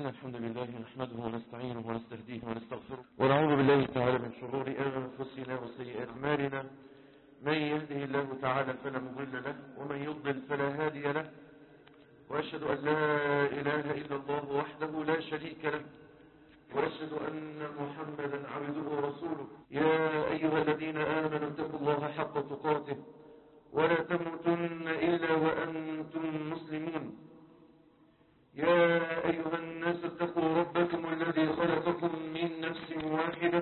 الحمد لله نحمده ونستعينه ونستهديه ونستغفره ونعوذ بالله تعالى من شرور أنفسنا وسيئات أعمالنا من يهده الله تعالى فلا مضل له ومن يضلل فلا هادي له وأشهد أن لا إله إلا الله وحده لا شريك له وأشهد أن محمدا عبده ورسوله يا أيها الذين آمنوا اتقوا الله حق تقاته ولا تموتن إلا وأنتم مسلمون يا أيها الناس اتقوا ربكم الذي خلقكم من نفس واحدة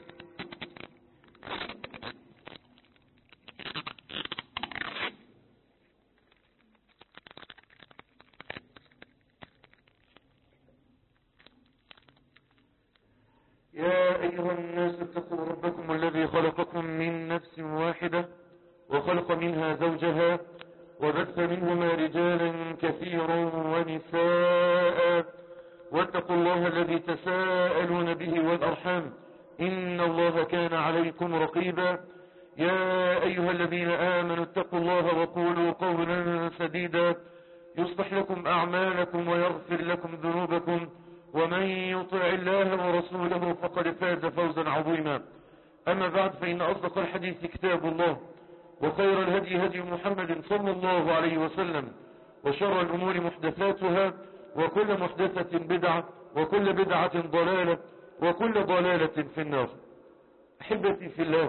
يا أيها الناس اتقوا ربكم الذي خلقكم من نفس واحدة وخلق منها زوجها وبث منهما رجالا كثيرا ونساء واتقوا الله الذي تساءلون به والأرحام إن الله كان عليكم رقيبا يا أيها الذين آمنوا اتقوا الله وقولوا قولا سديدا يصلح لكم أعمالكم ويغفر لكم ذنوبكم ومن يطع الله ورسوله فقد فاز فوزا عظيما أما بعد فإن أصدق الحديث كتاب الله وخير الهدي هدي محمد صلى الله عليه وسلم وشر الأمور محدثاتها وكل محدثة بدعة وكل بدعة ضلالة وكل ضلالة في النار أحبتي في الله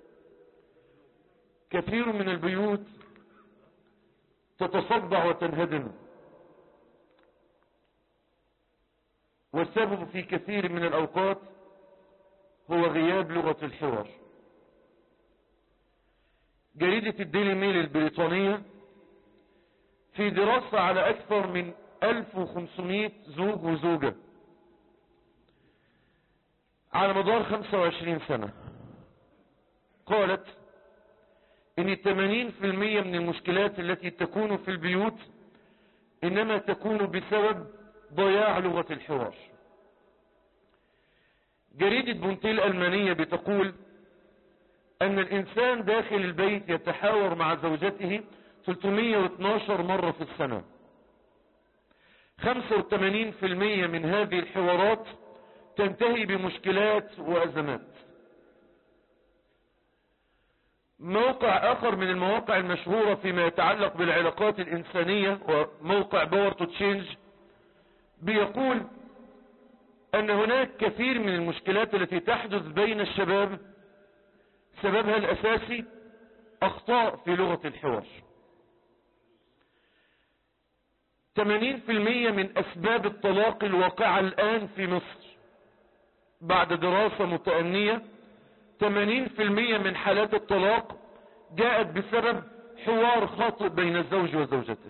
كثير من البيوت تتصدع وتنهدم والسبب في كثير من الأوقات هو غياب لغة الحوار جريدة الديلي ميل البريطانية في دراسة على أكثر من 1500 زوج وزوجة على مدار 25 سنة قالت ان 80% من المشكلات التي تكون في البيوت انما تكون بسبب ضياع لغة الحوار جريدة بونتيل الألمانية بتقول أن الإنسان داخل البيت يتحاور مع زوجته 312 مرة في السنة 85% من هذه الحوارات تنتهي بمشكلات وأزمات موقع آخر من المواقع المشهورة فيما يتعلق بالعلاقات الإنسانية وموقع باور تو تشينج بيقول أن هناك كثير من المشكلات التي تحدث بين الشباب سببها الأساسي أخطاء في لغة الحوار 80% من أسباب الطلاق الواقعة الآن في مصر بعد دراسة متأنية 80% من حالات الطلاق جاءت بسبب حوار خاطئ بين الزوج وزوجته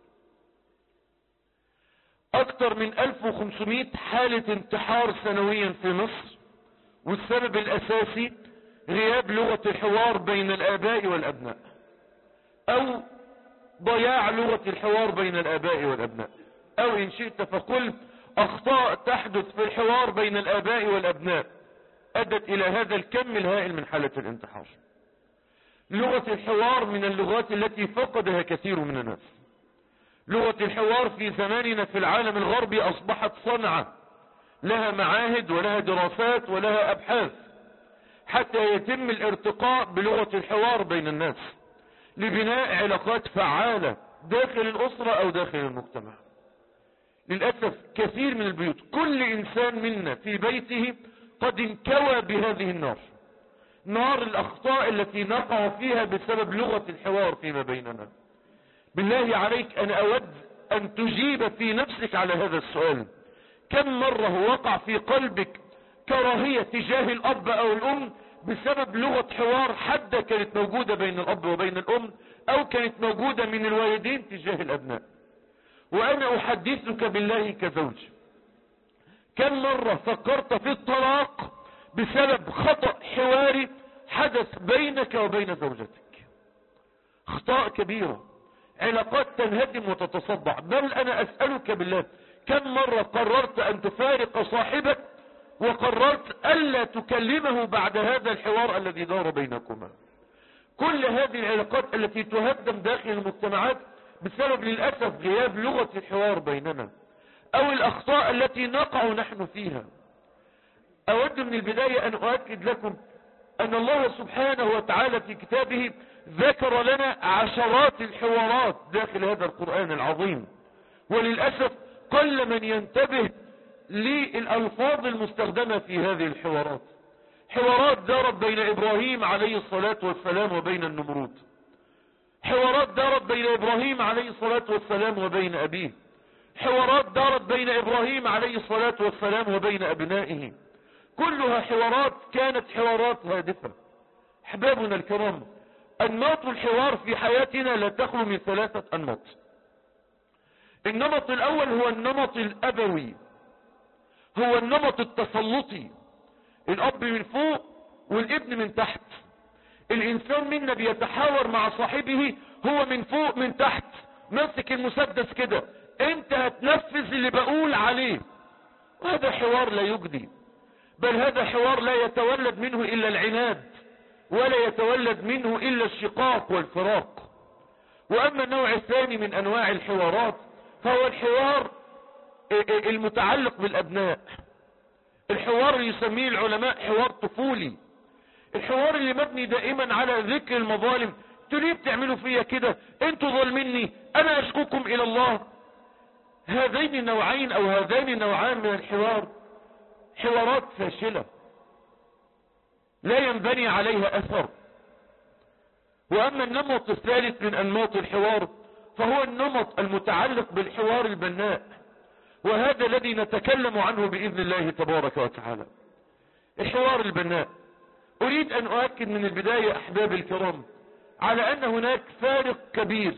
أكثر من 1500 حالة انتحار سنويا في مصر والسبب الأساسي غياب لغة الحوار بين الآباء والأبناء أو ضياع لغة الحوار بين الآباء والأبناء أو إن شئت فقل أخطاء تحدث في الحوار بين الآباء والأبناء أدت إلى هذا الكم الهائل من حالة الانتحار لغة الحوار من اللغات التي فقدها كثير من الناس لغة الحوار في زماننا في العالم الغربي أصبحت صنعة لها معاهد ولها دراسات ولها أبحاث حتى يتم الارتقاء بلغة الحوار بين الناس لبناء علاقات فعالة داخل الأسرة أو داخل المجتمع للأسف كثير من البيوت كل إنسان منا في بيته قد انكوى بهذه النار نار الأخطاء التي نقع فيها بسبب لغة الحوار فيما بيننا بالله عليك أنا أود أن تجيب في نفسك على هذا السؤال كم مرة وقع في قلبك كراهية تجاه الأب أو الأم بسبب لغة حوار حادة كانت موجودة بين الأب وبين الأم أو كانت موجودة من الوالدين تجاه الأبناء وأنا أحدثك بالله كزوج كم مرة فكرت في الطلاق بسبب خطأ حواري حدث بينك وبين زوجتك اخطاء كبيرة علاقات تنهدم وتتصدع بل أنا أسألك بالله كم مرة قررت أن تفارق صاحبك وقررت ألا تكلمه بعد هذا الحوار الذي دار بينكما كل هذه العلاقات التي تهدم داخل المجتمعات بسبب للأسف غياب لغة الحوار بيننا او الاخطاء التي نقع نحن فيها اود من البداية ان اؤكد لكم ان الله سبحانه وتعالى في كتابه ذكر لنا عشرات الحوارات داخل هذا القرآن العظيم وللأسف قل من ينتبه للألفاظ المستخدمة في هذه الحوارات حوارات دارت بين إبراهيم عليه الصلاة والسلام وبين النمرود حوارات دارت بين إبراهيم عليه الصلاة والسلام وبين أبيه حوارات دارت بين إبراهيم عليه الصلاة والسلام وبين أبنائه كلها حوارات كانت حوارات هادفة احبابنا الكرام انماط الحوار في حياتنا لا تخلو من ثلاثة انماط النمط الاول هو النمط الابوي هو النمط التسلطي الاب من فوق والابن من تحت الانسان منا بيتحاور مع صاحبه هو من فوق من تحت ماسك المسدس كده انت هتنفذ اللي بقول عليه وهذا حوار لا يجدي بل هذا حوار لا يتولد منه الا العناد ولا يتولد منه الا الشقاق والفراق واما النوع الثاني من انواع الحوارات فهو الحوار المتعلق بالابناء الحوار اللي يسميه العلماء حوار طفولي الحوار اللي مبني دائما على ذكر المظالم انتوا ليه بتعملوا فيا كده انتوا ظالميني انا اشكوكم الى الله هذين النوعين او هذين النوعان من الحوار حوارات فاشلة لا ينبني عليها اثر واما النمط الثالث من انماط الحوار فهو النمط المتعلق بالحوار البناء وهذا الذي نتكلم عنه باذن الله تبارك وتعالى الحوار البناء اريد ان اؤكد من البداية احبابي الكرام على ان هناك فارق كبير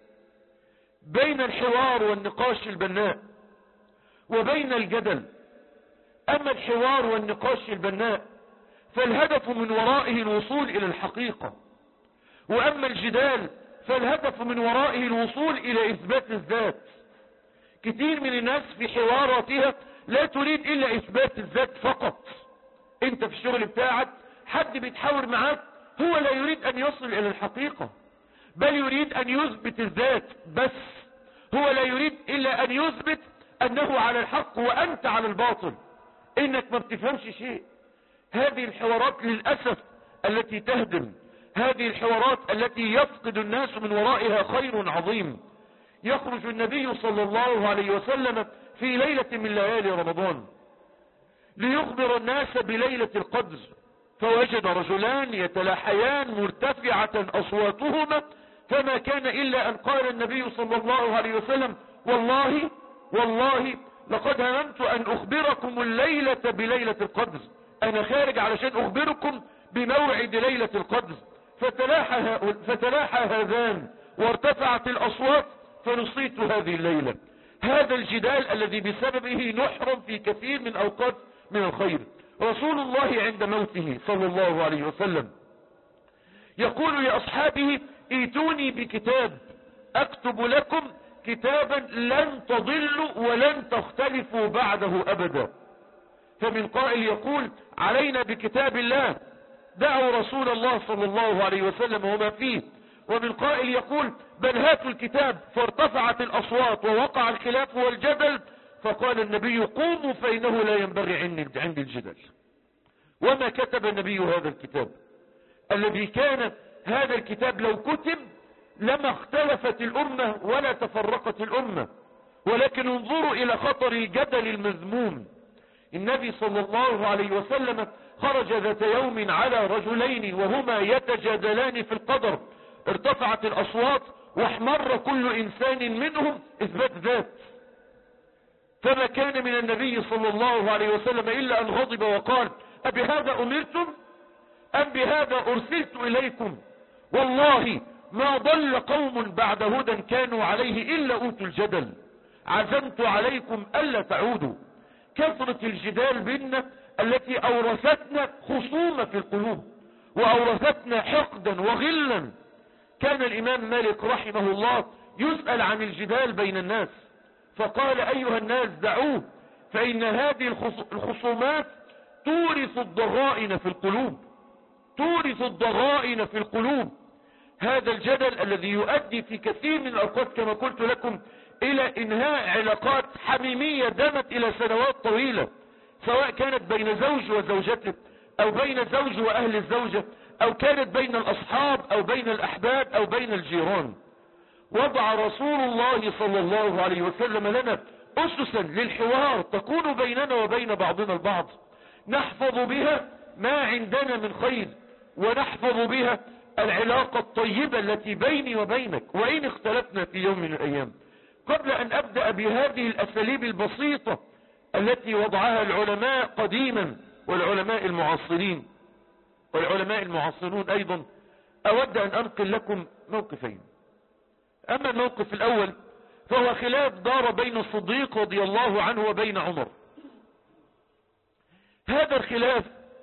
بين الحوار والنقاش البناء وبين الجدل اما الحوار والنقاش البناء فالهدف من ورائه الوصول الى الحقيقة واما الجدال فالهدف من ورائه الوصول الى اثبات الذات كتير من الناس في حواراتها لا تريد الا اثبات الذات فقط انت في الشغل بتاعك حد بيتحاور معاك هو لا يريد ان يصل الى الحقيقة بل يريد ان يثبت الذات بس هو لا يريد الا ان يثبت انه على الحق وانت على الباطل انك ما بتفهمش شيء هذه الحوارات للأسف التي تهدم هذه الحوارات التي يفقد الناس من ورائها خير عظيم يخرج النبي صلى الله عليه وسلم في ليلة من ليالي رمضان ليخبر الناس بليلة القدر فوجد رجلان يتلاحيان مرتفعة أصواتهما فما كان إلا أن قال النبي صلى الله عليه وسلم والله والله لقد هممت أن أخبركم الليلة بليلة القدر أنا خارج علشان أخبركم بموعد ليلة القدر فتلاحى, فتلاحى هذان وارتفعت الأصوات فنصيت هذه الليلة هذا الجدال الذي بسببه نحرم في كثير من أوقات من الخير رسول الله عند موته صلى الله عليه وسلم يقول لأصحابه ايتوني بكتاب اكتب لكم كتابا لن تضلوا ولن تختلفوا بعده ابدا فمن قائل يقول علينا بكتاب الله دعوا رسول الله صلى الله عليه وسلم وما فيه ومن قائل يقول بل هاتوا الكتاب فارتفعت الاصوات ووقع الخلاف والجدل فقال النبي قوموا فانه لا ينبغي عند الجدل وما كتب النبي هذا الكتاب الذي كان هذا الكتاب لو كتب لما اختلفت الامة ولا تفرقت الامة ولكن انظروا الى خطر الجدل المذموم النبي صلى الله عليه وسلم خرج ذات يوم على رجلين وهما يتجادلان في القدر ارتفعت الاصوات واحمر كل انسان منهم اثبات ذات فما كان من النبي صلى الله عليه وسلم الا ان غضب وقال ابهذا امرتم ام بهذا ارسلت اليكم والله ما ضل قوم بعد هدى كانوا عليه الا اوتوا الجدل عزمت عليكم الا تعودوا كثرة الجدال بيننا التي اورثتنا خصومة في القلوب واورثتنا حقدا وغلا كان الامام مالك رحمه الله يسأل عن الجدال بين الناس فقال ايها الناس دعوه فان هذه الخصومات تورث الضغائن في القلوب تورث الضغائن في القلوب هذا الجدل الذي يؤدي في كثير من الاوقات كما قلت لكم الى انهاء علاقات حميمية دامت الى سنوات طويلة سواء كانت بين زوج وزوجته او بين زوج واهل الزوجة او كانت بين الاصحاب او بين الاحباب او بين الجيران وضع رسول الله صلى الله عليه وسلم لنا اسسا للحوار تكون بيننا وبين بعضنا البعض نحفظ بها ما عندنا من خير ونحفظ بها العلاقة الطيبة التي بيني وبينك وإن اختلفنا في يوم من الأيام قبل أن أبدأ بهذه الأساليب البسيطة التي وضعها العلماء قديما والعلماء المعاصرين والعلماء المعاصرون أيضا أود أن أنقل لكم موقفين أما الموقف الأول فهو خلاف دار بين الصديق رضي الله عنه وبين عمر هذا الخلاف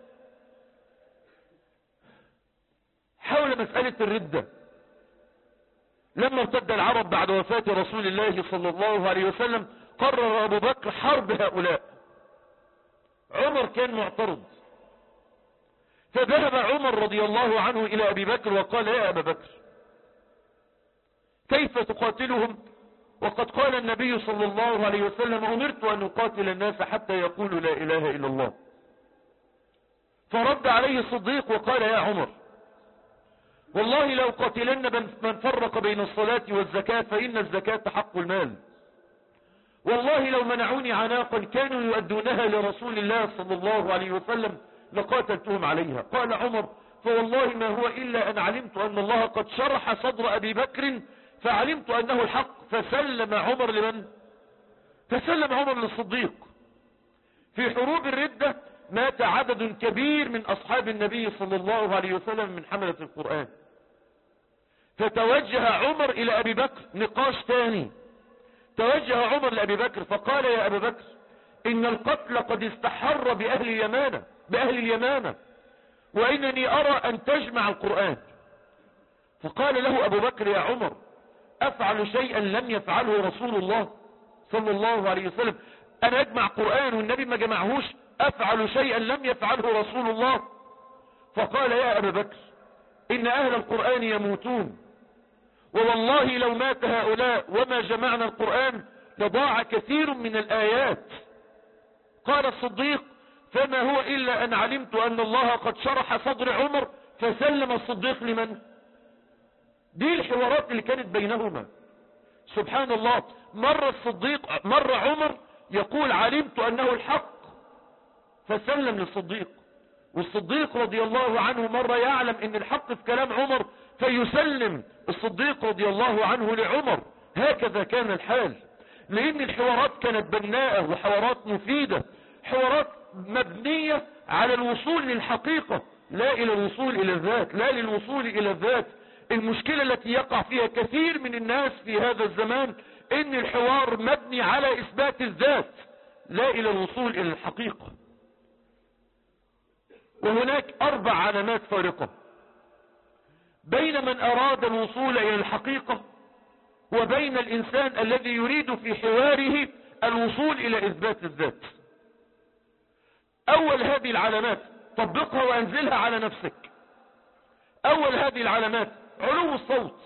حول مسألة الردة لما ارتد العرب بعد وفاة رسول الله صلى الله عليه وسلم قرر أبو بكر حرب هؤلاء عمر كان معترض فذهب عمر رضي الله عنه إلى أبي بكر وقال يا أبا بكر كيف تقاتلهم وقد قال النبي صلى الله عليه وسلم أمرت أن أقاتل الناس حتى يقولوا لا إله إلا الله فرد عليه الصديق وقال يا عمر والله لو قاتلن من فرق بين الصلاة والزكاة فإن الزكاة حق المال والله لو منعوني عناقا كانوا يؤدونها لرسول الله صلى الله عليه وسلم لقاتلتهم عليها قال عمر فوالله ما هو إلا أن علمت أن الله قد شرح صدر أبي بكر فعلمت أنه الحق فسلم عمر لمن فسلم عمر للصديق في حروب الردة مات عدد كبير من أصحاب النبي صلى الله عليه وسلم من حملة القرآن فتوجه عمر إلى أبي بكر نقاش ثاني توجه عمر لأبي بكر فقال يا أبا بكر إن القتل قد استحر بأهل اليمانة بأهل اليمانة وإنني أرى أن تجمع القرآن فقال له أبو بكر يا عمر أفعل شيئا لم يفعله رسول الله صلى الله عليه وسلم أنا أجمع قرآن والنبي ما جمعهوش أفعل شيئا لم يفعله رسول الله فقال يا أبا بكر إن أهل القرآن يموتون ووالله لو مات هؤلاء وما جمعنا القرآن لضاع كثير من الآيات قال الصديق فما هو إلا أن علمت أن الله قد شرح صدر عمر فسلم الصديق لمن دي الحوارات اللي كانت بينهما سبحان الله مر الصديق مر عمر يقول علمت أنه الحق فسلم للصديق والصديق رضي الله عنه مرة يعلم ان الحق في كلام عمر فيسلم الصديق رضي الله عنه لعمر هكذا كان الحال لان الحوارات كانت بناءة وحوارات مفيدة حوارات مبنية على الوصول للحقيقة لا الى الوصول الى الذات لا للوصول الى الذات المشكلة التي يقع فيها كثير من الناس في هذا الزمان ان الحوار مبني على اثبات الذات لا الى الوصول الى الحقيقة وهناك اربع علامات فارقة بين من اراد الوصول الى الحقيقة وبين الانسان الذي يريد في حواره الوصول الى اثبات الذات اول هذه العلامات طبقها وانزلها على نفسك اول هذه العلامات علو الصوت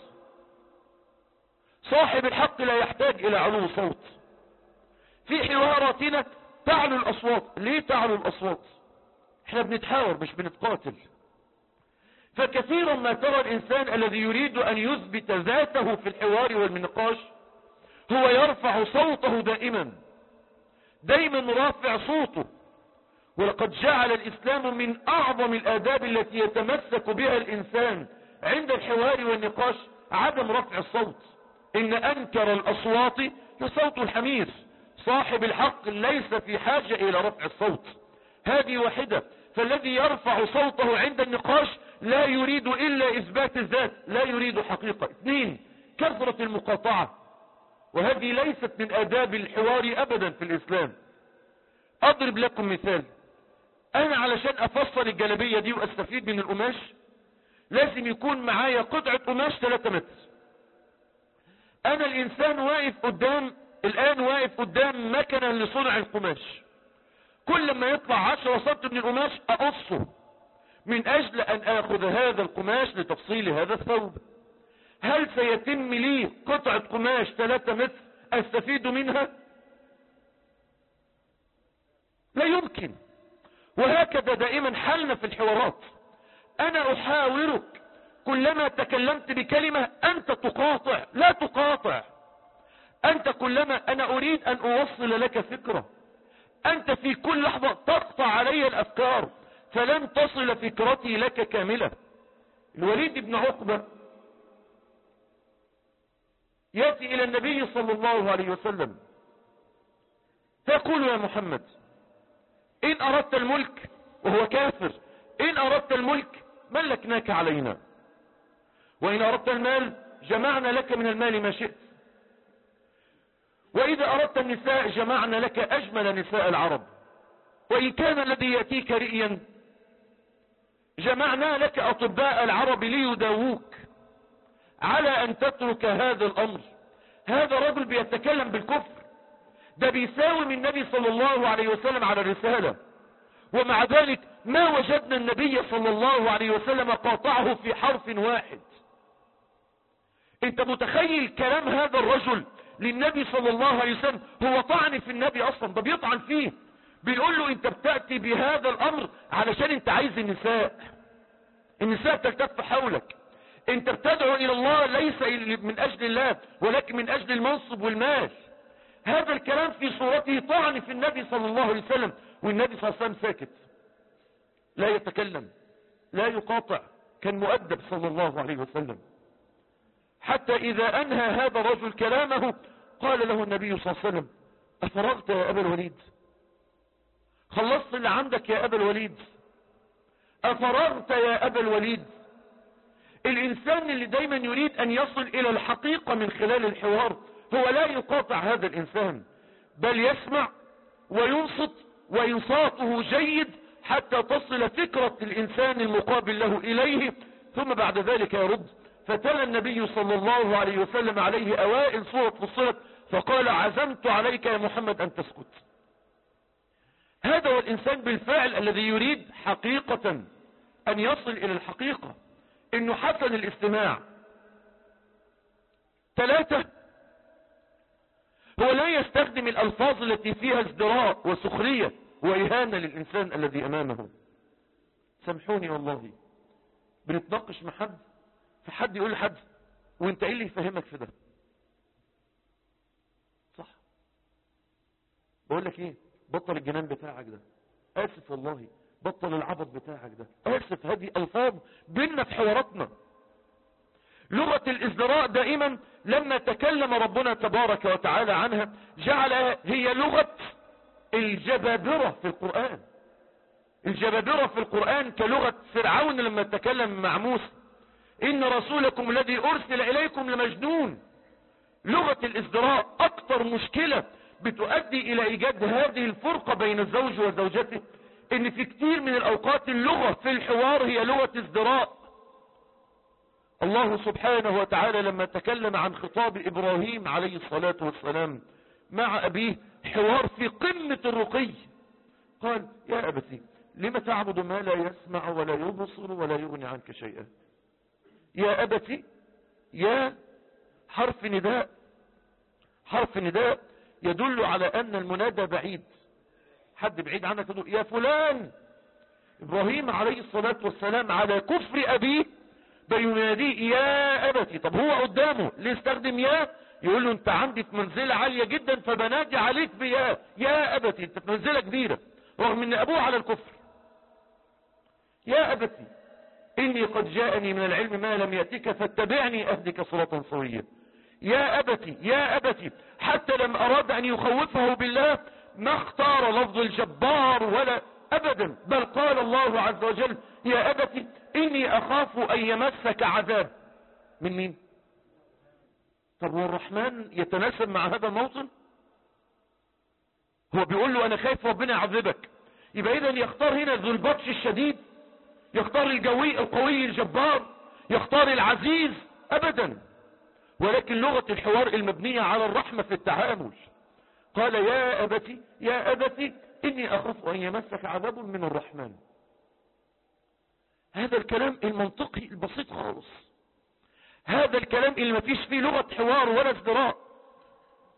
صاحب الحق لا يحتاج الى علو صوت في حواراتنا تعلو الاصوات ليه تعلو الاصوات احنا بنتحاور مش بنتقاتل فكثيرا ما ترى الانسان الذي يريد ان يثبت ذاته في الحوار والنقاش هو يرفع صوته دائما دايما رافع صوته ولقد جعل الاسلام من اعظم الاداب التي يتمسك بها الانسان عند الحوار والنقاش عدم رفع الصوت ان انكر الاصوات لصوت الحمير صاحب الحق ليس في حاجة الى رفع الصوت هذه واحدة فالذي يرفع صوته عند النقاش لا يريد الا اثبات الذات لا يريد حقيقة اثنين كثرة المقاطعة وهذه ليست من اداب الحوار ابدا في الاسلام اضرب لكم مثال انا علشان افصل الجلبية دي واستفيد من القماش لازم يكون معايا قطعة قماش 3 متر انا الانسان واقف قدام الان واقف قدام مكنة لصنع القماش كل ما يطلع 10 سم من القماش اقصه من اجل ان اخذ هذا القماش لتفصيل هذا الثوب هل سيتم لي قطعة قماش 3 متر استفيد منها لا يمكن وهكذا دائما حالنا في الحوارات انا احاورك كلما تكلمت بكلمة انت تقاطع لا تقاطع انت كلما انا اريد ان اوصل لك فكرة انت في كل لحظة تقطع علي الافكار فلن تصل فكرتي لك كاملة الوليد بن عقبة يأتي الى النبي صلى الله عليه وسلم فيقول يا محمد ان اردت الملك وهو كافر ان اردت الملك ملكناك علينا وان اردت المال جمعنا لك من المال ما شئت واذا اردت النساء جمعنا لك اجمل نساء العرب وان كان الذي يأتيك رئيا جمعنا لك اطباء العرب ليداووك على ان تترك هذا الامر هذا رجل بيتكلم بالكفر ده بيساوم النبي صلى الله عليه وسلم على الرسالة ومع ذلك ما وجدنا النبي صلى الله عليه وسلم قاطعه في حرف واحد انت متخيل كلام هذا الرجل للنبي صلى الله عليه وسلم هو طعن في النبي اصلا ده بيطعن فيه بيقول له انت بتأتي بهذا الامر علشان انت عايز النساء النساء تلتف حولك انت بتدعو الى الله ليس من اجل الله ولكن من اجل المنصب والمال هذا الكلام في صورته طعن في النبي صلى الله عليه وسلم والنبي صلى الله عليه وسلم ساكت لا يتكلم لا يقاطع كان مؤدب صلى الله عليه وسلم حتى إذا أنهى هذا الرجل كلامه قال له النبي صلى الله عليه وسلم أفرغت يا أبا الوليد خلصت اللي عندك يا أبا الوليد أفرغت يا أبا الوليد الإنسان اللي دايما يريد أن يصل إلى الحقيقة من خلال الحوار هو لا يقاطع هذا الإنسان بل يسمع وينصت وإنصاته جيد حتى تصل فكرة الإنسان المقابل له إليه ثم بعد ذلك يرد فتلا النبي صلى الله عليه وسلم عليه أوائل سورة فصلت فقال عزمت عليك يا محمد أن تسكت هذا هو الإنسان بالفعل الذي يريد حقيقة أن يصل إلى الحقيقة إنه حسن الاستماع ثلاثة هو لا يستخدم الألفاظ التي فيها ازدراء وسخرية وإهانة للإنسان الذي أمامه سامحوني والله بنتناقش مع حد فحد يقول لحد وانت ايه اللي يفهمك في ده صح بقول لك ايه بطل الجنان بتاعك ده اسف والله بطل العبط بتاعك ده اسف هذه الفاظ بيننا في حواراتنا لغة الازدراء دائما لما تكلم ربنا تبارك وتعالى عنها جعلها هي لغة الجبابرة في القرآن الجبابرة في القرآن كلغة فرعون لما تكلم مع موسى إن رسولكم الذي أرسل إليكم لمجنون لغة الازدراء أكثر مشكلة بتؤدي إلى إيجاد هذه الفرقة بين الزوج وزوجته إن في كتير من الأوقات اللغة في الحوار هي لغة ازدراء الله سبحانه وتعالى لما تكلم عن خطاب إبراهيم عليه الصلاة والسلام مع أبيه حوار في قمة الرقي قال يا أبتي لم تعبد ما لا يسمع ولا يبصر ولا يغني عنك شيئا يا أبتي يا حرف نداء حرف نداء يدل على أن المنادى بعيد حد بعيد عنك تقول يا فلان إبراهيم عليه الصلاة والسلام على كفر أبيه بيناديه يا أبتي طب هو قدامه ليه استخدم يا يقول له انت عندي في منزلة عالية جدا فبنادي عليك بيا يا أبتي انت في منزلة كبيرة رغم ان أبوه على الكفر يا أبتي إني قد جاءني من العلم ما لم يأتك فاتبعني أهدك صراطا سويا يا أبتي يا أبتي حتى لم أراد أن يخوفه بالله ما اختار لفظ الجبار ولا أبدا بل قال الله عز وجل يا أبتي إني أخاف أن يمسك عذاب من مين طب والرحمن يتناسب مع هذا الموطن هو بيقول له أنا خايف ربنا يعذبك يبقى إذا يختار هنا ذو البطش الشديد يختار الجوي القوي الجبار يختار العزيز ابدا ولكن لغة الحوار المبنية على الرحمة في التعامل قال يا أبتي يا أبتي إني أخاف أن يمسك عذاب من الرحمن هذا الكلام المنطقي البسيط خالص هذا الكلام اللي ما فيش فيه لغة حوار ولا ازدراء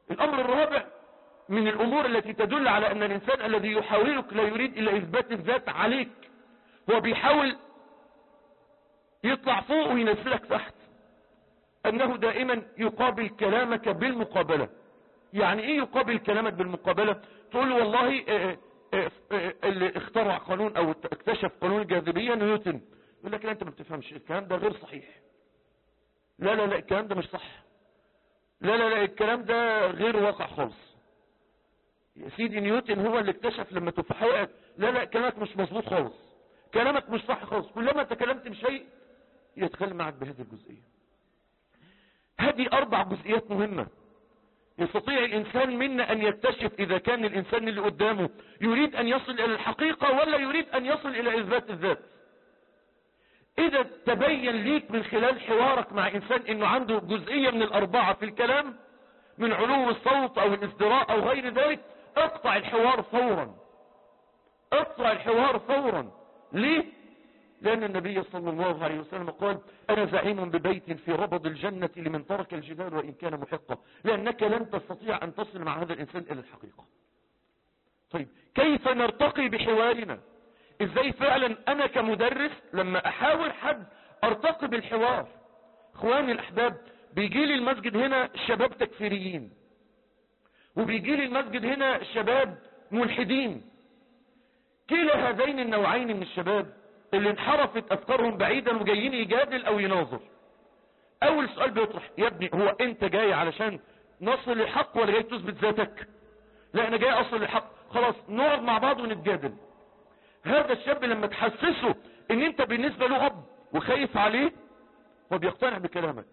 الامر الرابع من الامور التي تدل على ان الانسان الذي يحاولك لا يريد الا اثبات الذات عليك هو بيحاول يطلع فوق وينزلك تحت انه دائما يقابل كلامك بالمقابلة يعني ايه يقابل كلامك بالمقابلة تقول له والله اه اه اه اللي اخترع قانون او اكتشف قانون الجاذبية نيوتن يقول لك لا انت ما بتفهمش الكلام ده غير صحيح لا لا لا الكلام ده مش صح لا لا لا الكلام ده غير واقع خالص يا سيدي نيوتن هو اللي اكتشف لما تفاحة وقعت لا لا كلامك مش مظبوط خالص كلامك مش صح خالص كلما تكلمت بشيء يتكلم معك بهذه الجزئية هذه اربع جزئيات مهمة يستطيع الانسان منا ان يكتشف اذا كان الانسان اللي قدامه يريد ان يصل الى الحقيقة ولا يريد ان يصل الى اثبات الذات اذا تبين ليك من خلال حوارك مع انسان انه عنده جزئية من الاربعة في الكلام من علو الصوت او الازدراء او غير ذلك اقطع الحوار فورا اقطع الحوار فورا ليه لان النبي صلى الله عليه وسلم قال انا زعيم ببيت في ربض الجنة لمن ترك الجدال وان كان محقا لانك لن تستطيع ان تصل مع هذا الانسان الى الحقيقة طيب كيف نرتقي بحوارنا ازاي فعلا انا كمدرس لما احاول حد ارتقي بالحوار اخواني الاحباب بيجي لي المسجد هنا شباب تكفيريين وبيجي لي المسجد هنا شباب ملحدين كلا هذين النوعين من الشباب اللي انحرفت افكارهم بعيدا وجايين يجادل او يناظر اول سؤال بيطرح يا ابني هو انت جاي علشان نصل للحق ولا جاي تثبت ذاتك لا انا جاي اصل للحق خلاص نقعد مع بعض ونتجادل هذا الشاب لما تحسسه ان انت بالنسبة له اب وخايف عليه هو بيقتنع بكلامك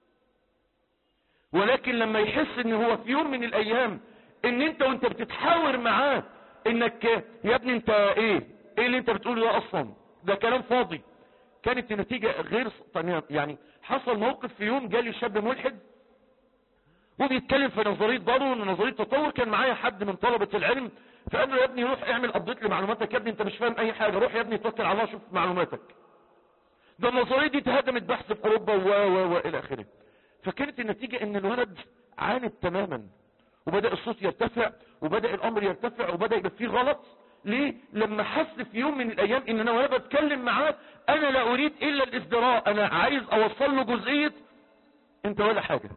ولكن لما يحس ان هو في يوم من الايام ان انت وانت بتتحاور معاه انك يا ابني انت ايه ايه اللي انت بتقوله ده اصلا ده كلام فاضي كانت النتيجة غير يعني حصل موقف في يوم جالي شاب ملحد وبيتكلم في نظرية دارون ونظرية تطور كان معايا حد من طلبة العلم فقال له يا ابني روح اعمل ابديت لمعلوماتك يا ابني انت مش فاهم اي حاجة روح يا ابني توكل على الله شوف معلوماتك ده النظرية دي تهدمت بحث في اوروبا و و و الى اخره فكانت النتيجة ان الولد عاند تماما وبدأ الصوت يرتفع وبدأ الامر يرتفع وبدأ يبقى فيه غلط ليه لما حس في يوم من الايام ان انا وانا بتكلم معاه انا لا اريد الا الازدراء انا عايز اوصل له جزئية انت ولا حاجة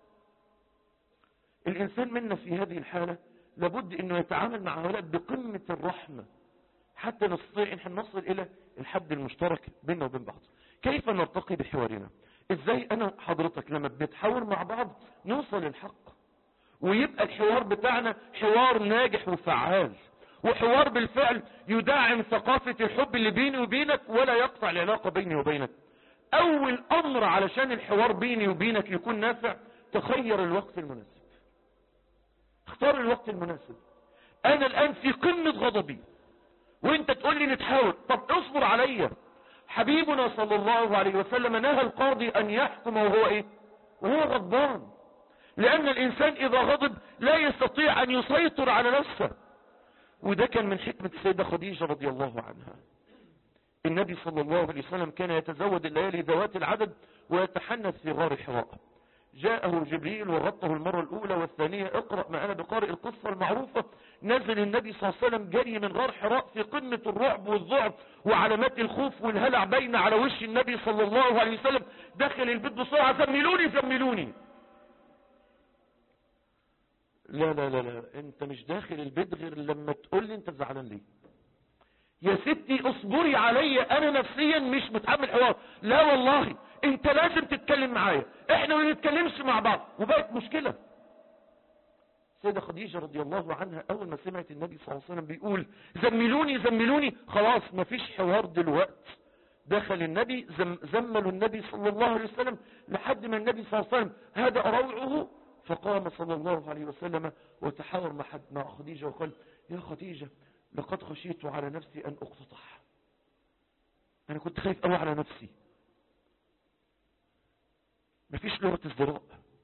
الانسان منا في هذه الحالة لابد انه يتعامل مع هؤلاء بقمة الرحمة حتى نستطيع ان نصل الى الحد المشترك بيننا وبين بعض كيف نرتقي بحوارنا ازاي انا حضرتك لما بنتحاور مع بعض نوصل للحق ويبقى الحوار بتاعنا حوار ناجح وفعال وحوار بالفعل يدعم ثقافة الحب اللي بيني وبينك ولا يقطع العلاقة بيني وبينك اول امر علشان الحوار بيني وبينك يكون نافع تخير الوقت المناسب اختار الوقت المناسب انا الان في قمة غضبي وانت تقول لي نتحاول طب اصبر عليا حبيبنا صلى الله عليه وسلم نهى القاضي ان يحكم وهو ايه وهو غضبان لان الانسان اذا غضب لا يستطيع ان يسيطر على نفسه وده كان من حكمة السيدة خديجة رضي الله عنها النبي صلى الله عليه وسلم كان يتزود الليالي ذوات العدد ويتحنث في غار حراء جاءه جبريل وغطه المرة الأولى والثانية اقرأ ما أنا بقارئ القصة المعروفة نزل النبي صلى الله عليه وسلم جري من غار حراء في قمة الرعب والذعب وعلامات الخوف والهلع باينة على وش النبي صلى الله عليه وسلم دخل البيت بسرعة زملوني زملوني لا لا لا لا انت مش داخل البيت غير لما تقول لي انت زعلان ليه يا ستي اصبري عليا انا نفسيا مش متحمل حوار لا والله انت لازم تتكلم معايا احنا ما نتكلمش مع بعض وبقت مشكلة سيدة خديجة رضي الله عنها اول ما سمعت النبي صلى الله عليه وسلم بيقول زملوني زملوني خلاص ما فيش حوار دلوقت دخل النبي زم زملوا النبي صلى الله عليه وسلم لحد ما النبي صلى الله عليه وسلم هذا روعه فقام صلى الله عليه وسلم وتحاور مع مع خديجة وقال يا خديجة لقد خشيت على نفسي أن أقتطع أنا كنت خايف أوي على نفسي مفيش لغة ازدراء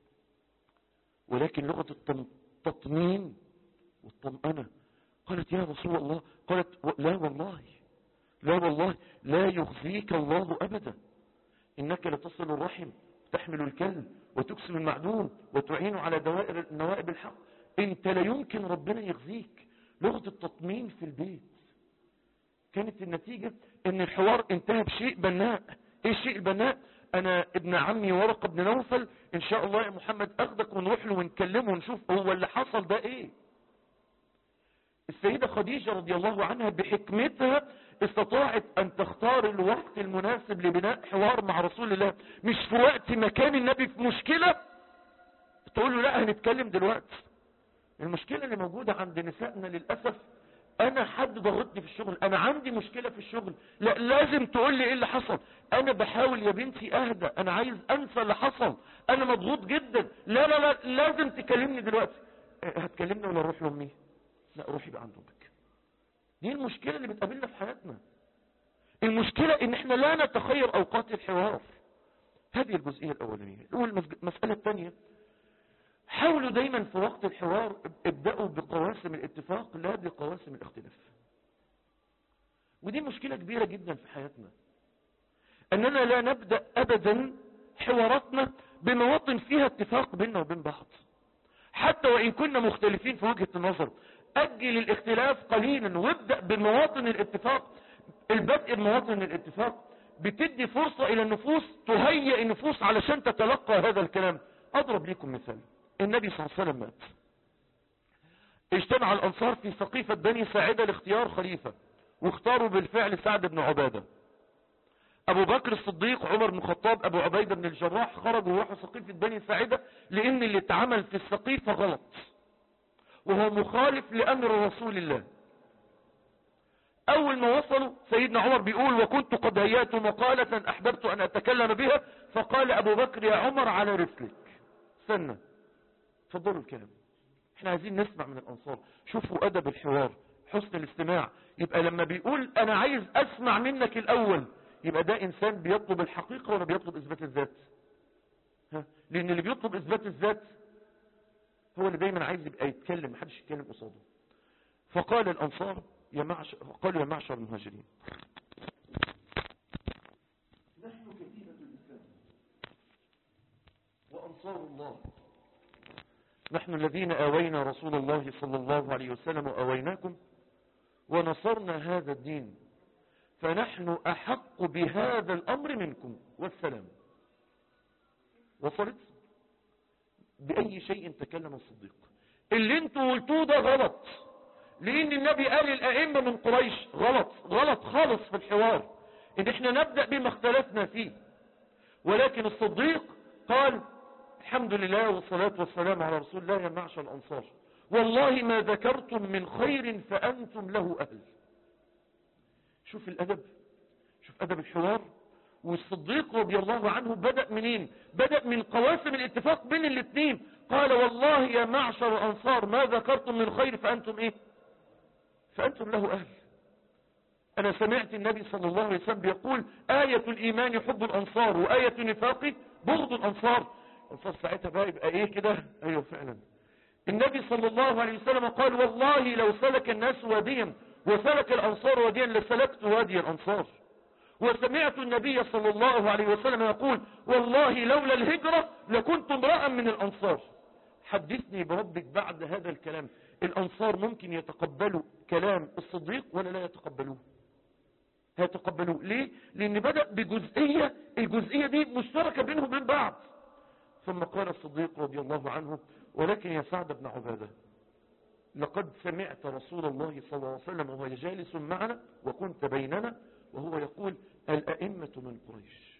ولكن لغة التطمين والطمأنة قالت يا رسول الله قالت لا والله لا والله لا يخزيك الله أبدا إنك لتصل الرحم تحمل الكلب وتكسب المعدوم وتعين على دوائر نوائب الحق انت لا يمكن ربنا يخزيك لغة التطمين في البيت كانت النتيجة ان الحوار انتهى بشيء بناء ايه الشيء البناء انا ابن عمي ورقة بن نوفل ان شاء الله يا محمد اخدك ونروح له ونكلمه ونشوف هو اللي حصل ده ايه السيدة خديجة رضي الله عنها بحكمتها استطاعت ان تختار الوقت المناسب لبناء حوار مع رسول الله مش في وقت مكان النبي في مشكلة تقول له لا هنتكلم دلوقتي المشكلة اللي موجودة عند نسائنا للأسف انا حد ضغطني في الشغل انا عندي مشكلة في الشغل لا لازم تقول لي ايه اللي حصل انا بحاول يا بنتي اهدى انا عايز انسى اللي حصل انا مضغوط جدا لا لا لا لازم تكلمني دلوقتي إيه، هتكلمني ولا اروح لامي لا روحي بقى عند امك دي المشكلة اللي بتقابلنا في حياتنا المشكلة ان احنا لا نتخير اوقات الحوار هذه الجزئية الاولانية المسألة الثانية حاولوا دايما في وقت الحوار ابدأوا بقواسم الاتفاق لا بقواسم الاختلاف ودي مشكلة كبيرة جدا في حياتنا اننا لا نبدأ ابدا حواراتنا بمواطن فيها اتفاق بيننا وبين بعض حتى وان كنا مختلفين في وجهة النظر اجل الاختلاف قليلا وابدأ بمواطن الاتفاق البدء بمواطن الاتفاق بتدي فرصة الى النفوس تهيئ النفوس علشان تتلقى هذا الكلام اضرب لكم مثال النبي صلى الله عليه وسلم مات اجتمع الانصار في سقيفة بني ساعدة لاختيار خليفة واختاروا بالفعل سعد بن عبادة ابو بكر الصديق عمر بن الخطاب ابو عبيدة بن الجراح خرجوا وراحوا سقيفة بني ساعدة لان اللي اتعمل في السقيفة غلط وهو مخالف لامر رسول الله اول ما وصلوا سيدنا عمر بيقول وكنت قد هيأت مقالة احببت ان اتكلم بها فقال ابو بكر يا عمر على رسلك استنى تفضلوا الكلام احنا عايزين نسمع من الانصار شوفوا ادب الحوار حسن الاستماع يبقى لما بيقول انا عايز اسمع منك الاول يبقى ده انسان بيطلب الحقيقة ولا بيطلب اثبات الذات ها؟ لان اللي بيطلب اثبات الذات هو اللي دايما عايز يبقى يتكلم محدش يتكلم قصاده فقال الانصار يا معشر قالوا يا معشر المهاجرين نحن كتيبة الاسلام وانصار الله نحن الذين آوينا رسول الله صلى الله عليه وسلم وآويناكم ونصرنا هذا الدين فنحن أحق بهذا الأمر منكم والسلام وصلت بأي شيء تكلم الصديق اللي انتوا قلتوه ده غلط لأن النبي قال الأئمة من قريش غلط غلط خالص في الحوار ان احنا نبدأ بما اختلفنا فيه ولكن الصديق قال الحمد لله والصلاة والسلام على رسول الله يا معشر الأنصار والله ما ذكرتم من خير فأنتم له أهل شوف الأدب شوف أدب الحوار والصديق رضي الله عنه بدأ منين بدأ من قواسم الاتفاق بين الاثنين قال والله يا معشر الأنصار ما ذكرتم من خير فأنتم إيه فأنتم له أهل أنا سمعت النبي صلى الله عليه وسلم بيقول آية الإيمان حب الأنصار وآية النفاق بغض الأنصار الأنصار ساعتها بقى يبقى إيه كده أيوه فعلا النبي صلى الله عليه وسلم قال والله لو سلك الناس واديا وسلك الأنصار واديا لسلكت وادي الأنصار وسمعت النبي صلى الله عليه وسلم يقول والله لولا الهجرة لكنت امرأ من الأنصار حدثني بربك بعد هذا الكلام الأنصار ممكن يتقبلوا كلام الصديق ولا لا يتقبلوه هيتقبلوه ليه لأن بدأ بجزئية الجزئية دي مشتركة بينهم وبين بعض ثم قال الصديق رضي الله عنه ولكن يا سعد بن عبادة لقد سمعت رسول الله صلى الله عليه وسلم وهو جالس معنا وكنت بيننا وهو يقول الأئمة من قريش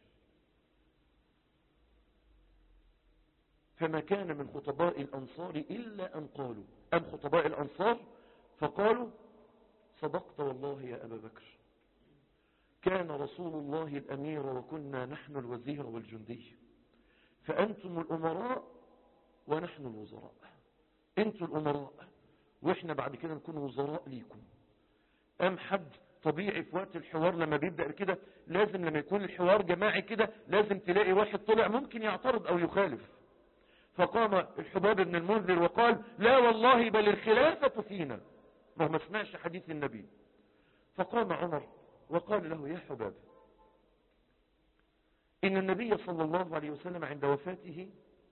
فما كان من خطباء الأنصار إلا أن قالوا أم خطباء الأنصار فقالوا صدقت والله يا أبا بكر كان رسول الله الأمير وكنا نحن الوزير والجندي فأنتم الأمراء ونحن الوزراء أنتم الأمراء وإحنا بعد كده نكون وزراء ليكم أم حد طبيعي في وقت الحوار لما بيبدأ كده لازم لما يكون الحوار جماعي كده لازم تلاقي واحد طلع ممكن يعترض أو يخالف فقام الحباب بن المنذر وقال لا والله بل الخلافة فينا ما ما سمعش حديث النبي فقام عمر وقال له يا حباب إن النبي صلى الله عليه وسلم عند وفاته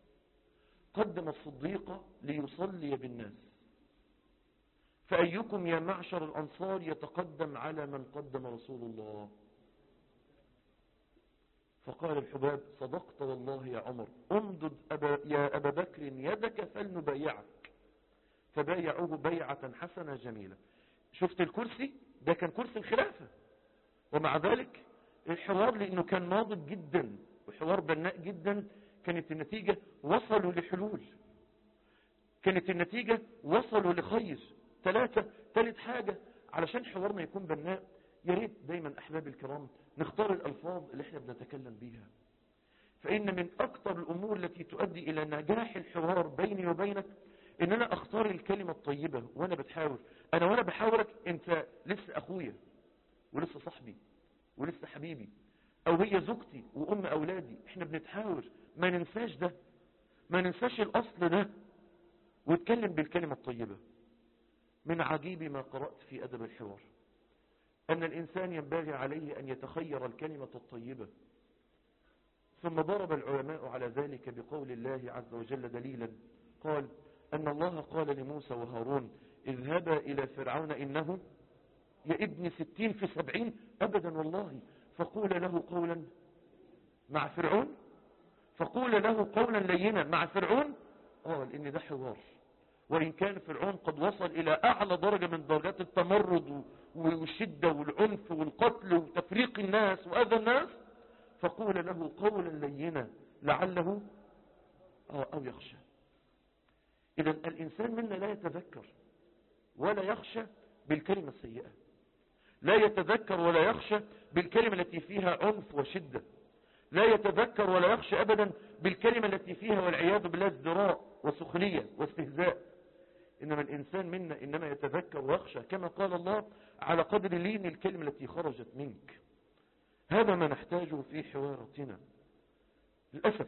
قدم الصديق ليصلي بالناس فأيكم يا معشر الأنصار يتقدم على من قدم رسول الله فقال الحباب صدقت والله يا عمر امدد أبا يا أبا بكر يدك فلنبايعك فبايعوه بيعة حسنة جميلة شفت الكرسي ده كان كرسي الخلافة ومع ذلك الحوار لأنه كان ناضج جدا وحوار بناء جدا كانت النتيجة وصلوا لحلول كانت النتيجة وصلوا لخير ثلاثة ثالث حاجة علشان حوارنا يكون بناء يا ريت دايما أحبابي الكرام نختار الألفاظ اللي احنا بنتكلم بيها فإن من أكثر الأمور التي تؤدي إلى نجاح الحوار بيني وبينك إن أنا أختار الكلمة الطيبة وأنا بتحاور أنا وأنا بحاورك أنت لسه أخويا ولسه صاحبي ولسه حبيبي أو هي زوجتي وأم أولادي احنا بنتحاور ما ننساش ده ما ننساش الأصل ده واتكلم بالكلمة الطيبة من عجيب ما قرأت في أدب الحوار أن الإنسان ينبغي عليه أن يتخير الكلمة الطيبة ثم ضرب العلماء على ذلك بقول الله عز وجل دليلا قال أن الله قال لموسى وهارون اذهبا إلى فرعون إنه يا ابن ستين في سبعين أبدا والله فقول له قولا مع فرعون فقول له قولا لينا مع فرعون قال إن ده حوار وإن كان فرعون قد وصل إلى أعلى درجة من درجات التمرد والشدة والعنف والقتل وتفريق الناس وأذى الناس فقول له قولا لينا لعله أو يخشى إذا الإنسان منا لا يتذكر ولا يخشى بالكلمة السيئة لا يتذكر ولا يخشى بالكلمة التي فيها عنف وشدة لا يتذكر ولا يخشى أبدا بالكلمة التي فيها والعياذ بالله ازدراء وسخرية واستهزاء إنما الإنسان منا إنما يتذكر ويخشى كما قال الله على قدر لين الكلمة التي خرجت منك هذا ما نحتاجه في حواراتنا للأسف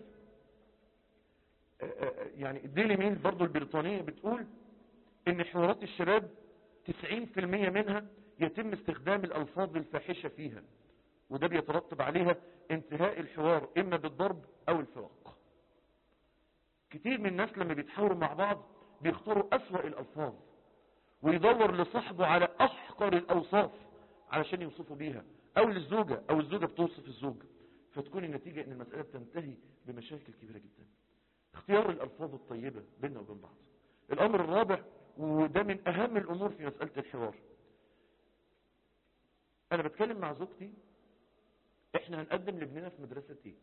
يعني الديلي ميل برضو البريطانية بتقول ان حوارات الشباب 90% منها يتم استخدام الألفاظ الفاحشة فيها وده بيترتب عليها انتهاء الحوار إما بالضرب أو الفراق كتير من الناس لما بيتحاوروا مع بعض بيختاروا أسوأ الألفاظ ويدور لصاحبه على أحقر الأوصاف علشان يوصفوا بيها أو للزوجة أو الزوجة بتوصف الزوج فتكون النتيجة أن المسألة بتنتهي بمشاكل كبيرة جدا اختيار الألفاظ الطيبة بيننا وبين بعض الأمر الرابع وده من أهم الأمور في مسألة الحوار أنا بتكلم مع زوجتي إحنا هنقدم لابننا في مدرسة إيه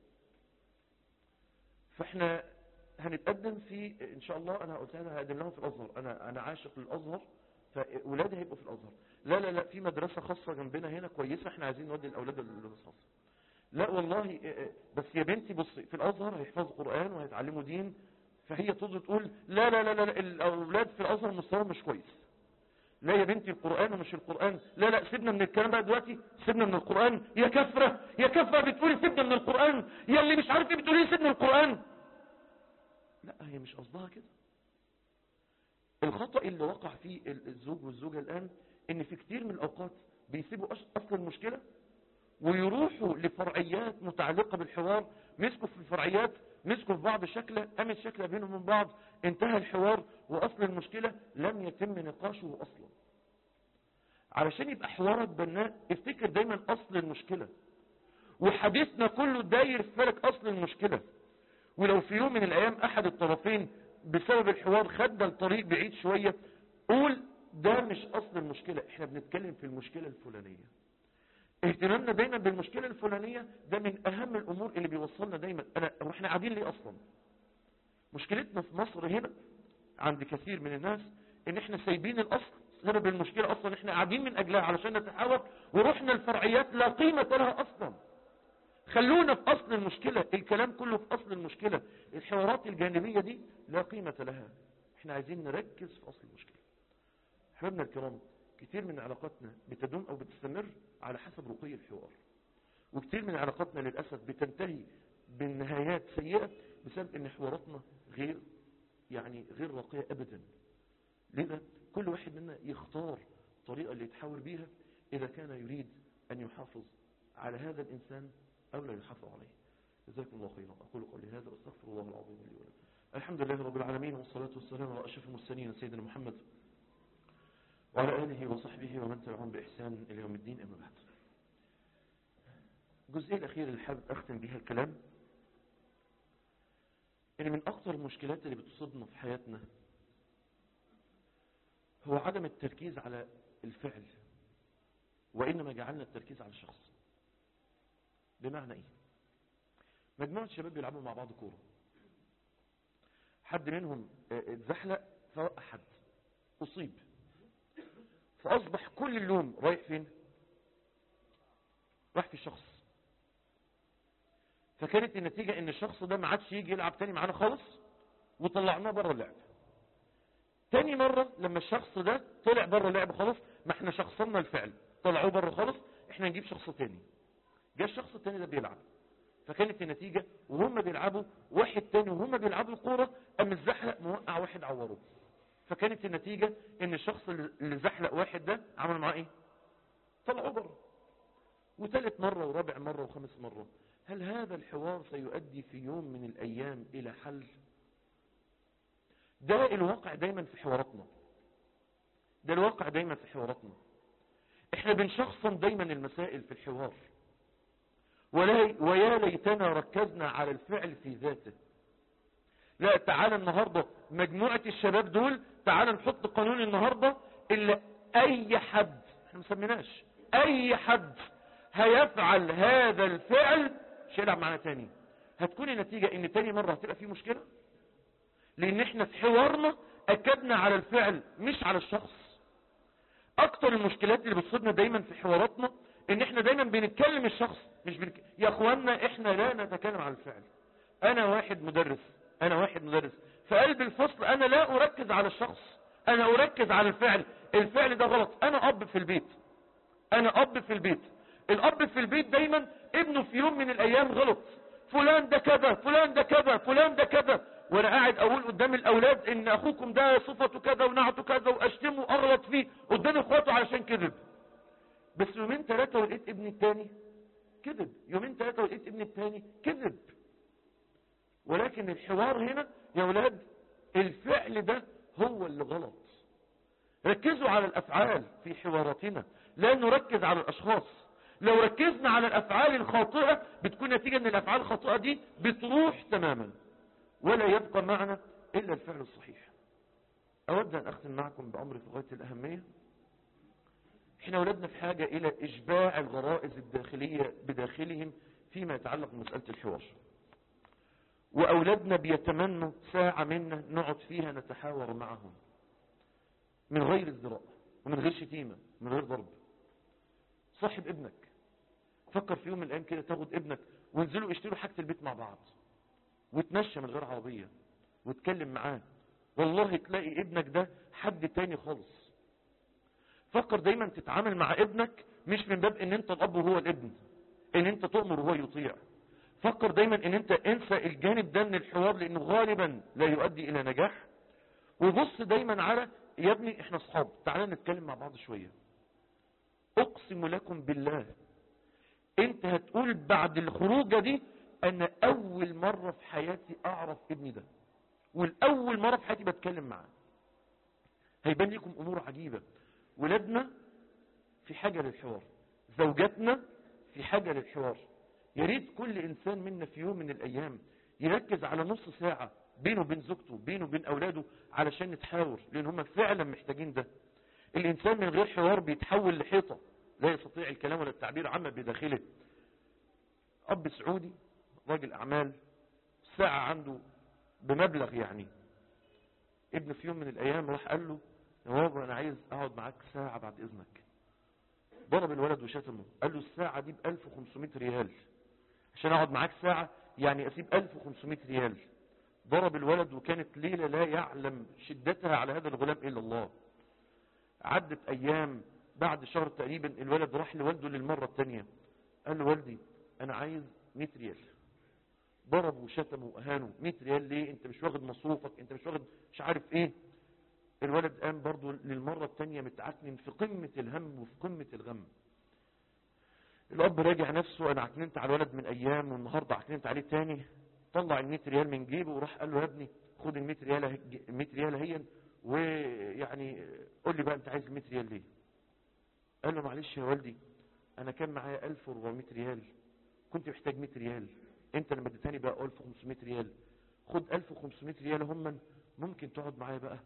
فإحنا هنتقدم في إن شاء الله أنا قلت لها هقدم لهم في الأزهر أنا أنا عاشق للأزهر فأولادي هيبقوا في الأزهر لا لا لا في مدرسة خاصة جنبنا هنا كويسة إحنا عايزين نودي الأولاد المدرسة خاصة لا والله بس يا بنتي بصي في الأزهر هيحفظوا قرآن وهيتعلموا دين فهي تقعد تقول لا لا لا لا الأولاد في الأزهر مستوى مش كويس لا يا بنتي القرآن ومش القرآن لا لا سيبنا من الكلام بقى دلوقتي سيبنا من القرآن يا كفرة يا كفرة بتقولي سيبنا من القرآن يا اللي مش عارف ايه بتقولي سيبنا من القرآن لا هي مش قصدها كده الخطأ اللي وقع فيه الزوج والزوجة الآن ان في كتير من الأوقات بيسيبوا أصل المشكلة ويروحوا لفرعيات متعلقة بالحوار مسكوا في الفرعيات مسكوا في بعض شكلة قامت شكلة بينهم من بعض انتهى الحوار وأصل المشكلة لم يتم نقاشه أصلا علشان يبقى حوارك بناء افتكر دايما أصل المشكلة وحديثنا كله داير في فلك أصل المشكلة ولو في يوم من الأيام أحد الطرفين بسبب الحوار خد الطريق بعيد شوية قول ده مش أصل المشكلة احنا بنتكلم في المشكلة الفلانية اهتمامنا دايما بالمشكلة الفلانية ده من اهم الامور اللي بيوصلنا دايما انا واحنا قاعدين ليه اصلا مشكلتنا في مصر هنا عند كثير من الناس ان احنا سايبين الاصل سبب المشكلة اصلا احنا قاعدين من اجلها علشان نتحاور ورحنا الفرعيات لا قيمة لها اصلا خلونا في اصل المشكلة الكلام كله في اصل المشكلة الحوارات الجانبية دي لا قيمة لها احنا عايزين نركز في اصل المشكلة حبيبنا الكرام كتير من علاقاتنا بتدوم او بتستمر على حسب رقي الحوار وكتير من علاقاتنا للأسف بتنتهي بالنهايات سيئة بسبب ان حواراتنا غير يعني غير راقية ابدا لذا كل واحد منا يختار الطريقة اللي يتحاور بيها اذا كان يريد ان يحافظ على هذا الانسان او لا يحافظ عليه جزاكم الله خيرا اقول قولي هذا واستغفر الله العظيم لي ولكم الحمد لله رب العالمين والصلاة والسلام على أشرف المرسلين سيدنا محمد وعلى آله وصحبه ومن تبعهم بإحسان إلى يوم الدين أما بعد الجزئية الأخيرة اللي حابب أختم بها الكلام إن من أكثر المشكلات اللي بتصيبنا في حياتنا هو عدم التركيز على الفعل وإنما جعلنا التركيز على الشخص بمعنى إيه مجموعة شباب بيلعبوا مع بعض كورة حد منهم اتزحلق فوقع حد أصيب فأصبح كل اللوم رايح فين راح في الشخص فكانت النتيجة ان الشخص ده ما عادش يجي يلعب تاني معانا خالص وطلعناه بره اللعب تاني مرة لما الشخص ده طلع بره اللعب خالص ما احنا شخصنا الفعل طلعوه بره خالص احنا نجيب شخص تاني جاء الشخص التاني ده بيلعب فكانت النتيجة وهم بيلعبوا واحد تاني وهم بيلعبوا الكورة قام الزحلق موقع واحد عوره فكانت النتيجة ان الشخص اللي زحلق واحد ده عمل معاه ايه طلعوه بره وثالث مرة ورابع مرة وخامس مرة هل هذا الحوار سيؤدي في يوم من الايام الى حل ده الواقع دايما في حواراتنا ده الواقع دايما في حواراتنا احنا بنشخصن دايما المسائل في الحوار ولا ويا ليتنا ركزنا على الفعل في ذاته لا تعالى النهاردة مجموعة الشباب دول تعالى نحط قانون النهاردة اللي اي حد احنا مسميناش اي حد هيفعل هذا الفعل مش هيلعب معنا تاني هتكون النتيجة ان تاني مرة هتبقى فيه مشكلة لان احنا في حوارنا اكدنا على الفعل مش على الشخص اكتر المشكلات اللي بتصيبنا دايما في حواراتنا ان احنا دايما بنتكلم الشخص مش بنك... يا اخوانا احنا لا نتكلم عن الفعل انا واحد مدرس انا واحد مدرس في قلب الفصل انا لا اركز على الشخص انا اركز على الفعل الفعل ده غلط انا اب في البيت انا اب في البيت الاب في البيت دايما ابنه في يوم من الايام غلط فلان ده كذا فلان ده كذا فلان ده كذا وانا قاعد اقول قدام الاولاد ان اخوكم ده صفته كذا ونعته كذا واشتمه واغلط فيه قدام اخواته علشان كذب بس يومين ثلاثة ولقيت ابني التاني كذب يومين ثلاثة ولقيت ابني التاني كذب ولكن الحوار هنا يا ولاد الفعل ده هو اللي غلط ركزوا على الافعال في حواراتنا لا نركز على الاشخاص لو ركزنا على الافعال الخاطئة بتكون نتيجة ان الافعال الخاطئة دي بتروح تماما ولا يبقى معنا الا الفعل الصحيح اود ان اختم معكم بامر في غاية الاهمية احنا اولادنا في حاجة الى اشباع الغرائز الداخلية بداخلهم فيما يتعلق بمسألة الحوار واولادنا بيتمنوا ساعة منا نقعد فيها نتحاور معهم من غير ازدراء ومن غير شتيمة من غير ضرب صاحب ابنك فكر في يوم من الايام كده تاخد ابنك وانزلوا اشتروا حاجة البيت مع بعض وتمشى من غير عربية وتكلم معاه والله تلاقي ابنك ده حد تاني خالص فكر دايما تتعامل مع ابنك مش من باب ان انت الاب وهو الابن ان انت تؤمر وهو يطيع فكر دايما ان انت انسى الجانب ده من الحوار لانه غالبا لا يؤدي الى نجاح وبص دايما على يا ابني احنا اصحاب تعالى نتكلم مع بعض شوية اقسم لكم بالله انت هتقول بعد الخروجة دي انا اول مرة في حياتي اعرف ابني ده والاول مرة في حياتي بتكلم معاه هيبان لكم امور عجيبة ولادنا في حاجة للحوار زوجاتنا في حاجة للحوار يا ريت كل انسان منا في يوم من الايام يركز على نص ساعة بينه وبين زوجته بينه وبين اولاده علشان نتحاور لان هم فعلا محتاجين ده الانسان من غير حوار بيتحول لحيطة لا يستطيع الكلام ولا التعبير عما بداخله اب سعودي راجل اعمال ساعة عنده بمبلغ يعني ابن في يوم من الايام راح قال له يا بابا انا عايز اقعد معاك ساعة بعد اذنك ضرب الولد وشتمه قال له الساعة دي ب 1500 ريال عشان اقعد معاك ساعة يعني اسيب 1500 ريال ضرب الولد وكانت ليلة لا يعلم شدتها على هذا الغلام الا الله عدت ايام بعد شهر تقريبا الولد راح لوالده للمرة الثانية قال له والدي انا عايز 100 ريال ضربه وشتمه واهانه 100 ريال ليه انت مش واخد مصروفك انت مش واخد مش عارف ايه الولد قام برضو للمرة الثانية متعكنن في قمة الهم وفي قمة الغم الاب راجع نفسه انا عكننت على الولد من ايام والنهاردة عكننت عليه تاني طلع ال 100 ريال من جيبه وراح قال له يا ابني خد ال 100 ريال ال 100 ريال هي ويعني قول لي بقى انت عايز ال 100 ريال ليه قال له معلش يا والدي انا كان معايا 1400 ريال كنت محتاج 100 ريال انت لما اديتني بقى 1500 ريال خد 1500 ريال هم ممكن تقعد معايا بقى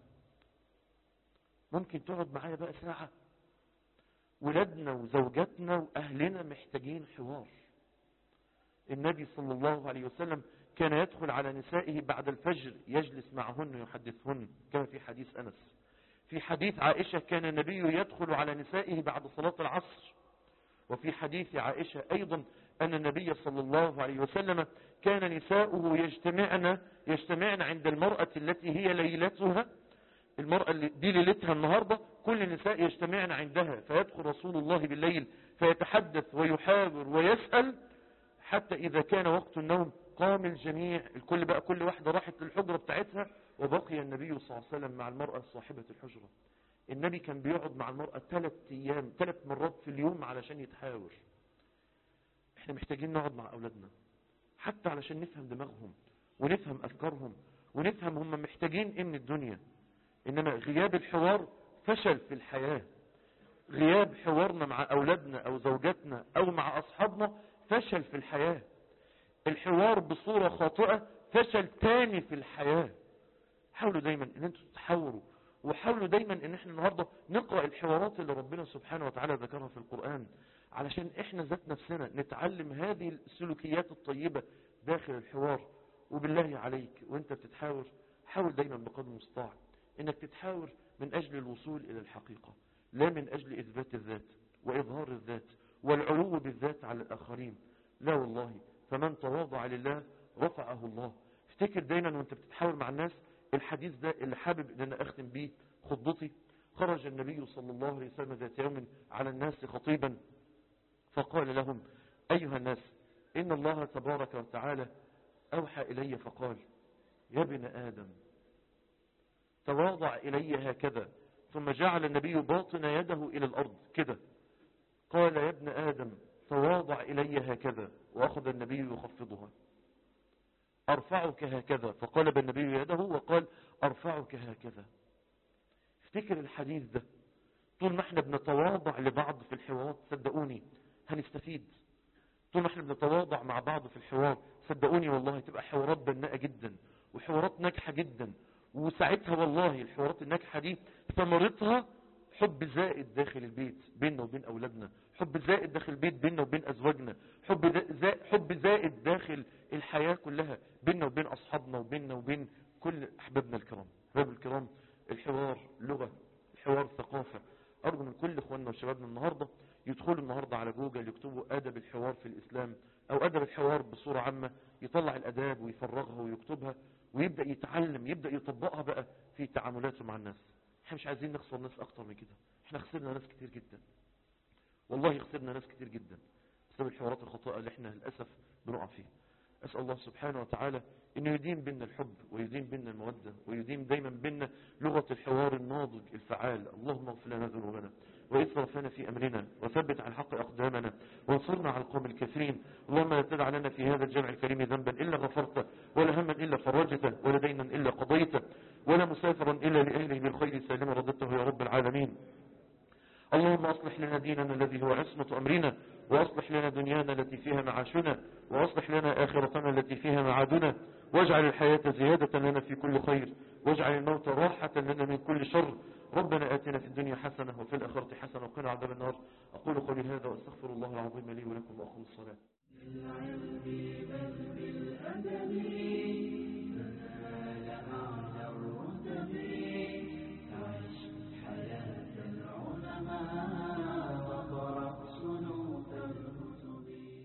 ممكن تقعد معايا بقى ساعة ولادنا وزوجاتنا واهلنا محتاجين حوار النبي صلى الله عليه وسلم كان يدخل على نسائه بعد الفجر يجلس معهن يحدثهن كما في حديث أنس في حديث عائشة كان النبي يدخل على نسائه بعد صلاة العصر وفي حديث عائشة أيضا أن النبي صلى الله عليه وسلم كان نساؤه يجتمعن يجتمعن عند المرأة التي هي ليلتها المرأة اللي دي ليلتها النهاردة كل النساء يجتمعن عندها فيدخل رسول الله بالليل فيتحدث ويحاور ويسأل حتى إذا كان وقت النوم قام الجميع الكل بقى كل واحدة راحت للحجرة بتاعتها وبقي النبي صلى الله عليه وسلم مع المرأة صاحبة الحجرة النبي كان بيقعد مع المرأة ثلاث أيام ثلاث مرات في اليوم علشان يتحاور احنا محتاجين نقعد مع أولادنا حتى علشان نفهم دماغهم ونفهم أفكارهم ونفهم هم محتاجين ايه من الدنيا إنما غياب الحوار فشل في الحياة غياب حوارنا مع أولادنا أو زوجاتنا أو مع أصحابنا فشل في الحياة الحوار بصورة خاطئة فشل تاني في الحياة حاولوا دايما ان انتوا تحاوروا وحاولوا دايما ان احنا النهاردة نقرأ الحوارات اللي ربنا سبحانه وتعالى ذكرها في القرآن علشان احنا ذات نفسنا نتعلم هذه السلوكيات الطيبة داخل الحوار وبالله عليك وانت بتتحاور حاول دايما بقدر المستطاع انك تتحاور من اجل الوصول الى الحقيقة لا من اجل اثبات الذات واظهار الذات والعلو بالذات على الاخرين لا والله فمن تواضع لله رفعه الله افتكر دايما وانت بتتحاور مع الناس الحديث ده اللي حابب ان انا اختم بيه خطبتي خرج النبي صلى الله عليه وسلم ذات يوم على الناس خطيبا فقال لهم ايها الناس ان الله تبارك وتعالى اوحى الي فقال يا ابن ادم تواضع الي هكذا ثم جعل النبي باطن يده الى الارض كده قال يا ابن ادم تواضع الي هكذا واخذ النبي يخفضها ارفعك هكذا فقلب النبي يده وقال ارفعك هكذا افتكر الحديث ده طول ما احنا بنتواضع لبعض في الحوار صدقوني هنستفيد طول ما احنا بنتواضع مع بعض في الحوار صدقوني والله تبقى حوارات بناءة جدا وحوارات ناجحة جدا وساعتها والله الحوارات الناجحة دي ثمرتها حب زائد داخل البيت بيننا وبين أولادنا حب زائد داخل البيت بيننا وبين أزواجنا حب زائد, حب زائد داخل الحياة كلها بيننا وبين أصحابنا وبيننا وبين كل أحبابنا الكرام أحباب الكرام الحوار لغة الحوار ثقافة أرجو من كل إخواننا وشبابنا النهاردة يدخلوا النهاردة على جوجل يكتبوا أدب الحوار في الإسلام أو أدب الحوار بصورة عامة يطلع الأداب ويفرغها ويكتبها ويبدأ يتعلم يبدأ يطبقها بقى في تعاملاته مع الناس احنا مش عايزين نخسر ناس اكتر من كده احنا خسرنا ناس كتير جدا والله خسرنا ناس كتير جدا بسبب الحوارات الخطأة اللي احنا للأسف بنقع فيها أسأل الله سبحانه وتعالى أنه يديم بينا الحب ويديم بينا المودة ويديم دايما بينا لغة الحوار الناضج الفعال اللهم اغفر لنا ذنوبنا وإسرافنا في أمرنا وثبت على الحق أقدامنا وانصرنا على القوم الكافرين اللهم لا تدع لنا في هذا الجمع الكريم ذنبا إلا غفرته ولا هما إلا فرجته ولا دينا إلا قضيته ولا مسافرا إلا لأهله بالخير سالما رددته يا رب العالمين اللهم أصلح لنا ديننا الذي هو عصمة أمرنا وأصلح لنا دنيانا التي فيها معاشنا وأصلح لنا آخرتنا التي فيها معادنا واجعل الحياة زيادة لنا في كل خير واجعل الموت راحة لنا من كل شر ربنا آتنا في الدنيا حسنة وفي الآخرة حسنة وقنا عذاب النار أقول قولي هذا وأستغفر الله العظيم لي ولكم وأخذ الصلاة